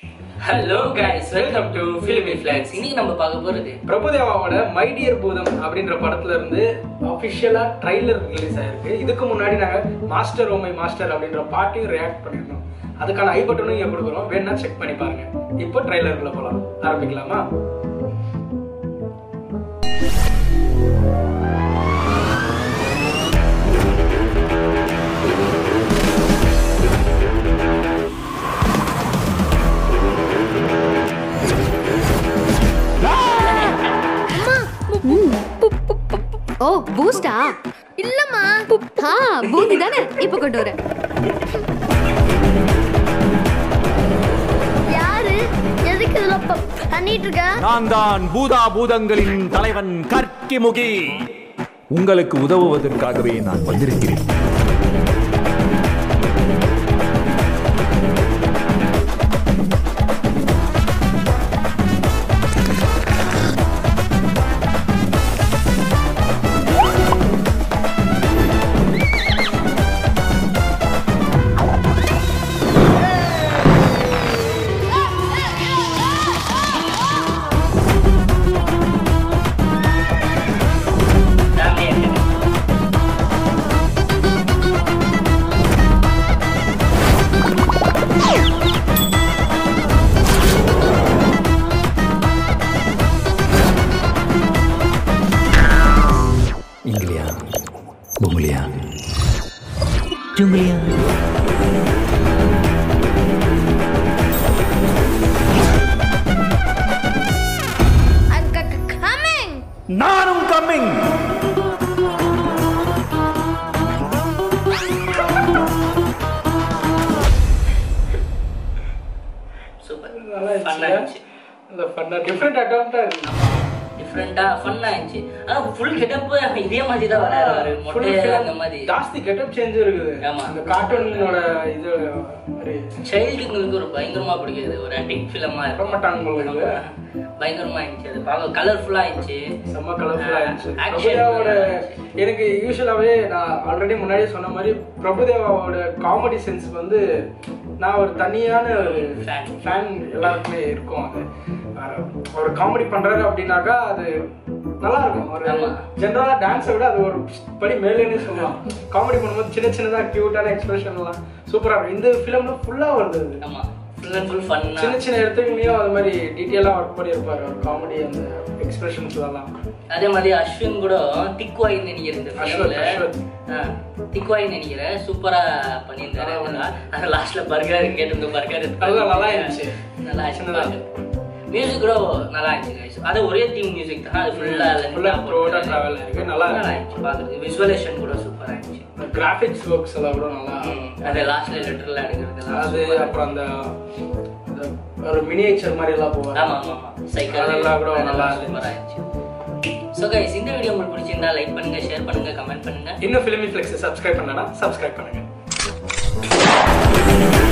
Hello guys welcome to Filmy Flex இன்னைக்கு நம்ம பார்க்க போறது பிரபுதேவாவோட மை டியர் பூதம் அப்படின்ற படத்துல இருந்து அபிஷியலா ட்ரைலர் ரிலீஸ் ஆயிருக்கு இதுக்கு முன்னாடி நாங்க மாஸ்டர் ஓமை மாஸ்டர் அப்படின்ற பாட்டையும் ரியாக்ட் பண்ணிருந்தோம் அதுக்கான ஐ பட்டனும் இங்க கொடுக்குறோம் வேணா செக் பண்ணி பாருங்க இப்போ ட்ரைலருக்குள்ள போலாம் ஆரம்பிக்கலாமா ஓ பூஸ்டா இல்லம்மா ஆ பூந்தி தானே இப்ப கொண்டு வரேன் யாரு எதுக்கு இதுல ப- பண்ணிட்டு இருக்க நான் தான் பூதா பூதங்களின் தலைவன் கர்க்கிமுகி உங்களுக்கு உதவுவதற்காகவே நான் வந்திருக்கிறேன் ஃபேமிலி இங்கிலியா பொங்கலியா ஜுங்கிலியா கமிங் நானும் கம்மிங் சூப்பர் நல்லா ஃபன்னா இருந்துச்சு இருந்துச்சு இந்த ஃபன்னா டிஃப்ரெண்ட் அட்டம்ப்டா இருக்கு டிஃப்ரெண்டா ஃபன்னா இருந்துச்சு ஆனா ஃபுல் கெட்டப் இதே மாதிரி தான் வராரு Full மொட்டை film அந்த மாதிரி ஜாஸ்தி கெட்டப் சேஞ்ச் இருக்குது ஆமா. அந்த கார்ட்டூனோட இது மாதிரி சைல்டுங்களுக்கு ஒரு பயங்கரமா பிடிக்குது ஒரு அடிக்ட் ஃபிலிமா இருக்கும் வரமாட்டாங்க உங்களுக்கு பயங்கரமா இருந்துச்சு அது பார்க்க கலர்ஃபுல்லா இருந்துச்சு செம்ம கலர்ஃபுல்லா இருந்துச்சு Action பிரபுதேவாவோட நல்லா இருந்துச்சு. எனக்கு யூஸ்வலாவே நான் ஆல்ரெடி முன்னாடியே சொன்ன மாதிரி பிரபுதேவாவோட காமெடி சென்ஸ் வந்து நான் ஒரு தனியான ஒரு Fan. ஃபேன் எல்லாருக்குமே இருக்கும் அது வேற ஒரு காமெடி பண்றாரு அப்படின்னாக்கா அது நல்லா இருக்கும் ஒரு ஆமா. ஜென்ரலா டான்ஸை விட அது ஒரு படி மேலேன்னு சொல்லலாம் காமெடி பண்ணும்போது சின்ன சின்னதா கியூட்டான எக்ஸ்பிரஷன் எல்லாம் சூப்பரா இருக்கும் இந்த ஃபிலிம்ல ஃபுல்லா வருது அது ஆமா ஃபுல் அண்ட் ஃபுல் ஃபன்னா சின்ன சின்ன இடத்துலையும் அது மாதிரி டீட்டெயிலாக ஒர்க் பண்ணியிருப்பாரு ஒரு காமெடி அந்த எக்ஸ்பிரஷன்ஸ் எல்லாம் அதே மாதிரி அஸ்வின் கூட திக்வாய் நினைக்கிறேன் இந்த அஸ்வத், ஃபிலிம்ல அஸ்வத். திக்வாய் நினைக்கிறேன் சூப்பரா பண்ணியிருந்தாரு அதெல்லாம் அந்த லாஸ்ட்ல பர்கர் கேட்டு பர்கர் அதுதான் நல்லா இருந்துச்சு. நல்லா இருந்துச்சு சின்னதா. மியூசிக் கூட நல்லா இருந்துச்சு guys. அது ஒரே தீம் மியூசிக் தான் அது ஃபுல்லா ஃபுல்லா ரோடா டிராவல் இருக்கு நல்லா நல்லா இருந்துச்சு இருந்துச்சு பாக்குறது விசுவலேஷன் கூட சூப்பரா இருந்துச்சு கிராஃபிக்ஸ் ஒர்க்ஸ் எல்லாம் கூட நல்லா ம். அந்த லாஸ்ட்ல லெட்டர்ல எடுக்கிறது அது அப்புறம் அந்த அந்த ஒரு மினியேச்சர் மாதிரி எல்லாம் போவாங்க ஆமா ஆமா ஆமா சைக்கிள் அதெல்லாம் கூட நல்லா சூப்பரா இருந்துச்சு ஸோ கைஸ் இந்த வீடியோ உங்களுக்கு பிடிச்சிருந்தா லைக் பண்ணுங்க ஷேர் பண்ணுங்க கமெண்ட் பண்ணுங்க இன்னும் ஃபிலிமி ஃபிளெக்ஸ் சப்ஸ்கிரைப் பண்ணனா சப்ஸ்கிரைப் பண்ணுங்க